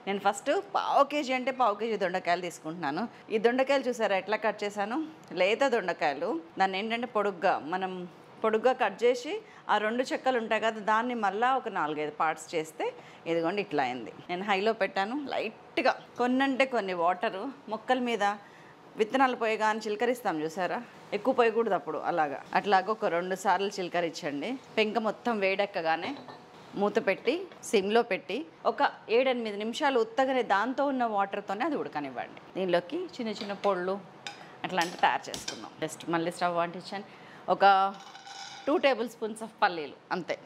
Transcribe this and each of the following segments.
నేను ఫస్ట్ పావు కేజీ అంటే పావు కేజీ దొండకాయలు తీసుకుంటున్నాను ఈ దొండకాయలు చూసారా ఎట్లా కట్ చేశాను లేత దొండకాయలు దాన్ని ఏంటంటే పొడుగ్గా మనం పొడుగ్గా కట్ చేసి ఆ రెండు చెక్కలు ఉంటాయి కదా దాన్ని మళ్ళీ ఒక నాలుగైదు పార్ట్స్ చేస్తే ఇదిగోండి ఇట్లా అయింది నేను హైలో పెట్టాను లైట్గా కొన్ని అంటే కొన్ని వాటరు మొక్కల మీద విత్తనాలు పోయగానే చిలకరిస్తాం చూసారా ఎక్కువ పోయకూడదు అప్పుడు అలాగా అట్లాగా ఒక రెండు సార్లు చిలకరించండి పెంక మొత్తం వేడెక్కగానే మూత పెట్టి సిమ్లో పెట్టి ఒక ఏడెనిమిది నిమిషాలు ఉత్తగానే దాంతో ఉన్న వాటర్తోనే అది ఉడకనివ్వండి దీనిలోకి చిన్న చిన్న పొళ్ళు అట్లాంటివి తయారు చేసుకుందాం జస్ట్ మళ్ళీ స్టవ్ అంటించాను ఒక టూ టేబుల్ స్పూన్స్ ఆఫ్ పల్లీలు అంతే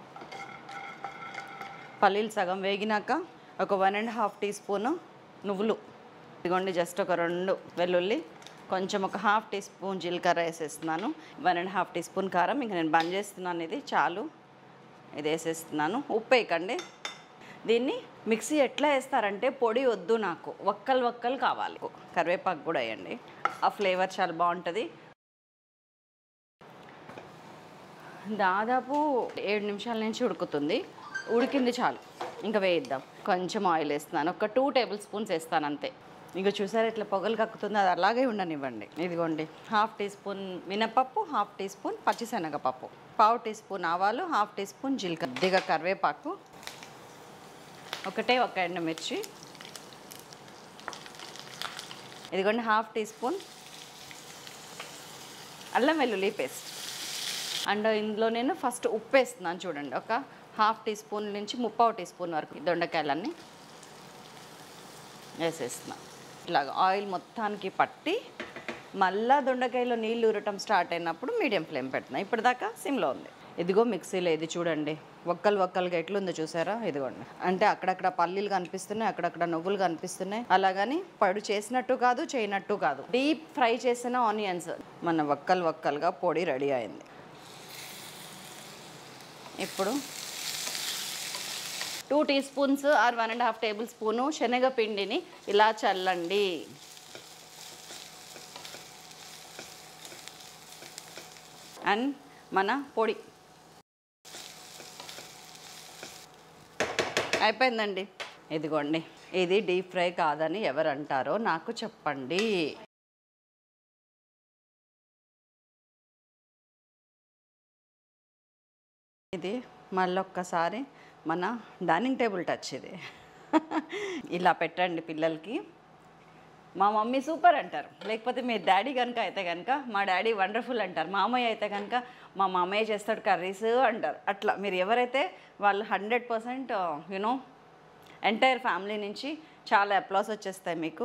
పల్లీలు సగం వేగినాక ఒక one and half teaspoon నువ్వులు ఇదిగోండి జస్ట్ ఒక రెండు వెల్లుల్లి కొంచెం ఒక హాఫ్ టీ స్పూన్ జీలకర్ర వేసేస్తున్నాను one and half teaspoon కారం ఇంకా నేను బంద్ చేస్తున్నాను ఇది చాలు ఇది వేసేస్తున్నాను ఉప్పు వేయకండి దీన్ని మిక్సీ ఎట్లా వేస్తారంటే పొడి వద్దు నాకు ఒక్కలు ఒక్కలు కావాలి కరివేపాకు కూడా వేయండి ఆ ఫ్లేవర్ చాలా బాగుంటుంది దాదాపు ఏడు నిమిషాల నుంచి ఉడుకుతుంది ఉడికింది చాలు ఇంకా వేయిద్దాం కొంచెం ఆయిల్ వేస్తున్నాను ఒక టూ టేబుల్ స్పూన్స్ వేస్తాను అంతే ఇక చూసారా ఇట్లా పొగలు కక్కుతుంది అది అలాగే ఉండనివ్వండి ఇదిగోండి హాఫ్ టీ స్పూన్ మినపప్పు హాఫ్ టీ స్పూన్ పచ్చిశనగపప్పు పావు టీ స్పూన్ ఆవాలు హాఫ్ టీ స్పూన్ జీలకర్ర కొద్దిగా కరివేపాకు ఒకటే ఒక ఎండుమిర్చి ఇదిగోండి హాఫ్ టీ స్పూన్ అల్లం వెల్లుల్లి పేస్ట్ అండ్ ఇందులో నేను ఫస్ట్ ఉప్పు వేస్తున్నాను చూడండి ఒక హాఫ్ టీ స్పూన్ నుంచి ముప్పావు టీ స్పూన్ వరకు ఈ దొండకాయలన్నీ వేసేస్తున్నాను ఇట్లాగ ఆయిల్ మొత్తానికి పట్టి మళ్ళా దొండకాయలో నీళ్ళు ఊరటం స్టార్ట్ అయినప్పుడు మీడియం ఫ్లేమ్ పెడుతున్నాను ఇప్పటిదాకా సిమ్లో ఉంది ఇదిగో మిక్సీలో ఇది చూడండి ఒక్కలు ఒక్కలుగా ఎట్లుందో చూసారా ఇదిగోండి అంటే అక్కడక్కడ పల్లీలు కనిపిస్తున్నాయి అక్కడక్కడ నువ్వులు కనిపిస్తున్నాయి అలాగని పడు చేసినట్టు కాదు చేయనట్టు కాదు డీప్ ఫ్రై చేసిన ఆనియన్స్ మన ఒక్కలు ఒక్కలుగా పొడి రెడీ అయింది ఇప్పుడు two teaspoons or one and half tablespoon శనగపిండిని ఇలా చల్లండి అండ్ మన పొడి అయిపోయిందండి ఇదిగోండి ఇది డీప్ ఫ్రై కాదని ఎవరు అంటారో నాకు చెప్పండి ఇది మళ్ళొక్కసారి మన డైనింగ్ టేబుల్ టచ్ ఇది ఇలా పెట్టండి పిల్లలకి మా మమ్మీ సూపర్ అంటారు లేకపోతే మీ డాడీ కనుక అయితే కనుక మా డాడీ వండర్ఫుల్ అంటారు మామయ్య అయితే కనుక మా మామయ్య చేస్తాడు కర్రీస్ అంటారు అట్లా మీరు ఎవరైతే వాళ్ళు hundred percent you know entire family నుంచి చాలా అప్లాస్ వచ్చేస్తాయి మీకు